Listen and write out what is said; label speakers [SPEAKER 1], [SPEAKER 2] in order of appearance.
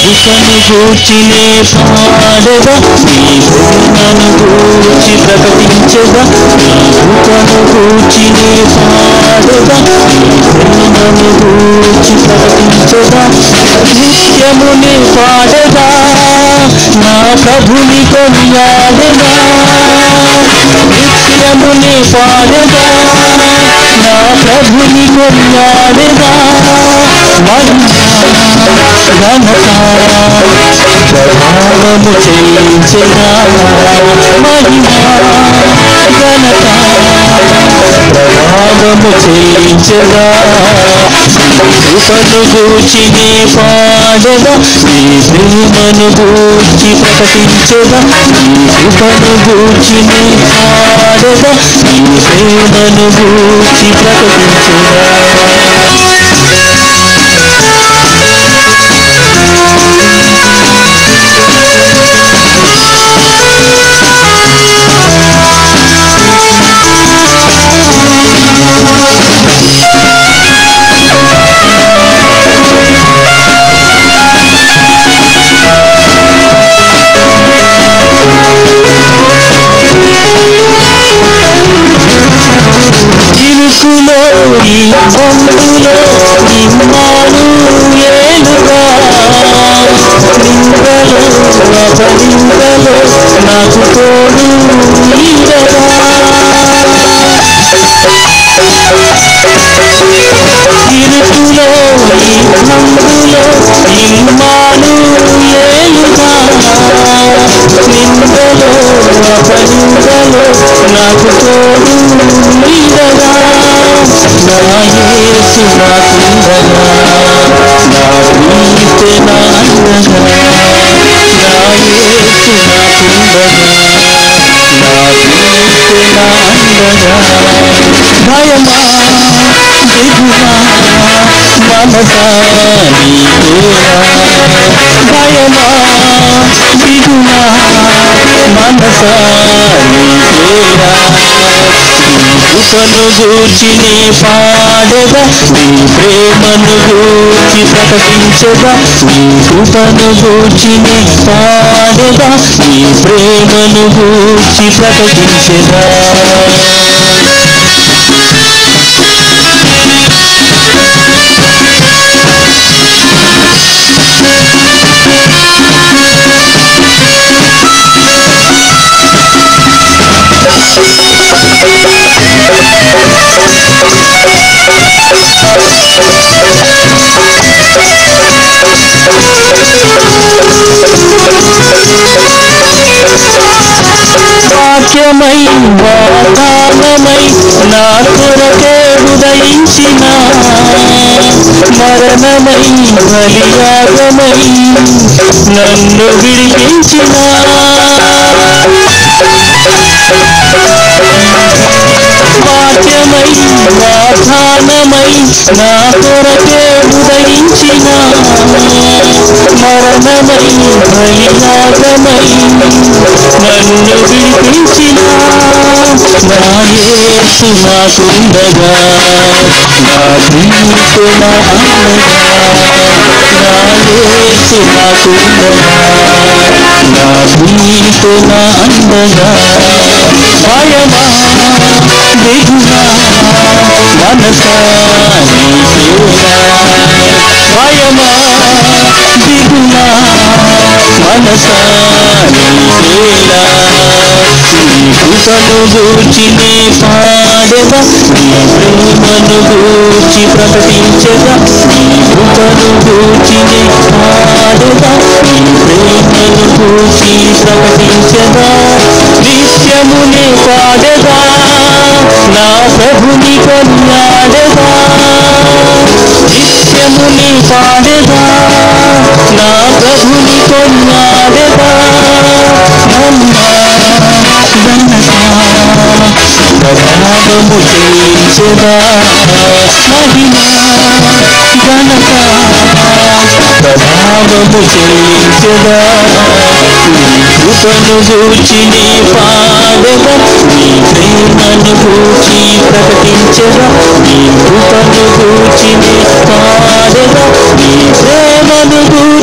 [SPEAKER 1] కృపను గూర్చినే పాడగా నీ ప్రేమను గూర్చి ప్రకటించగా నీ కృపను గూర్చినే పాడగా నీ ప్రేమను గూర్చి ప్రకటించగా నిత్యమునే పాడగా నా ప్రభుని కొనియాడగా నిత్యమునే పాడగా నా ప్రభుని కొనియాడగా మహిమ ఘనత ప్రభావము చేయించగా మహిమ ఘనత ప్రభావము చేయించగా కృపను గూర్చి నీ పాడగా నీ ప్రేమను గూర్చి ప్రకటించగా నీ కృపను గూర్చి నీ పాడగా నీ ప్రేమను గూర్చి ప్రకటించగా ఇరుకులో ఈ బొంగులో నిమ్మాను ఏలుగా నిందలో అపనిందలో నాకు తోడు నీడగా ఇరుకులో ఈ బొంగులో నిమ్మాను ఏలుగా నిందలో అపనిందలో నాకు తోడు నీడగా నా యేసు నాకుండగా నా ప్రీతి నా అండగా నా యేసు నాకుండగా నా ప్రీతి నా అండగా భయమా దిగుమా మనసా నీకేరా భయమా దిగుమా మనసా నీకేరా కృపను గూర్చి నీ పాడగా నీ ప్రేమను గూర్చి ప్రకటించగా నీ కృపను గూర్చి నీ పాడగా నీ ప్రేమను గూర్చి ప్రకటించగా వాక్యమై వాతానమై నా కొరకే ఉదయించిన మరణమై బలియాగమై నన్ను విడిపించిన వాక్యమై వాతానమై నా కొరకే ఉదయించిన మరణమై బలియాగమై నన్ను విడిపించిన నా యేసు నాకుండగా నా ప్రీతి నా అండగా నా యేసు నాకుండగా నా ప్రీతి నా అండగా భయమా దిగుమా మనసా నీకేరా భయమా దిగుమా మనసా నీకేలా నీ కృపను గూర్చి నీ పాడగా నీ ప్రేమను గూర్చి ప్రకటించగా నీ కృపను గూర్చి నీ పాడగా నీ ప్రేమను గూర్చి ప్రకటించగా నిత్యమునే పాడగా నా ప్రభుని కొనియాడగా నిత్యముని పాడగా నా ప్రభుని కొనియాడగా మహిమా ఘనత ప్రభావము చేయించగా మహిమా ఘనత ప్రభావము చేయించగా నీ కృపను గూర్చి నీ పాడగా నీ ప్రేమను గూర్చి ప్రకటించగా నీ కృపను గూర్చి నీ పాడగా నీ ప్రేమను గూర్చి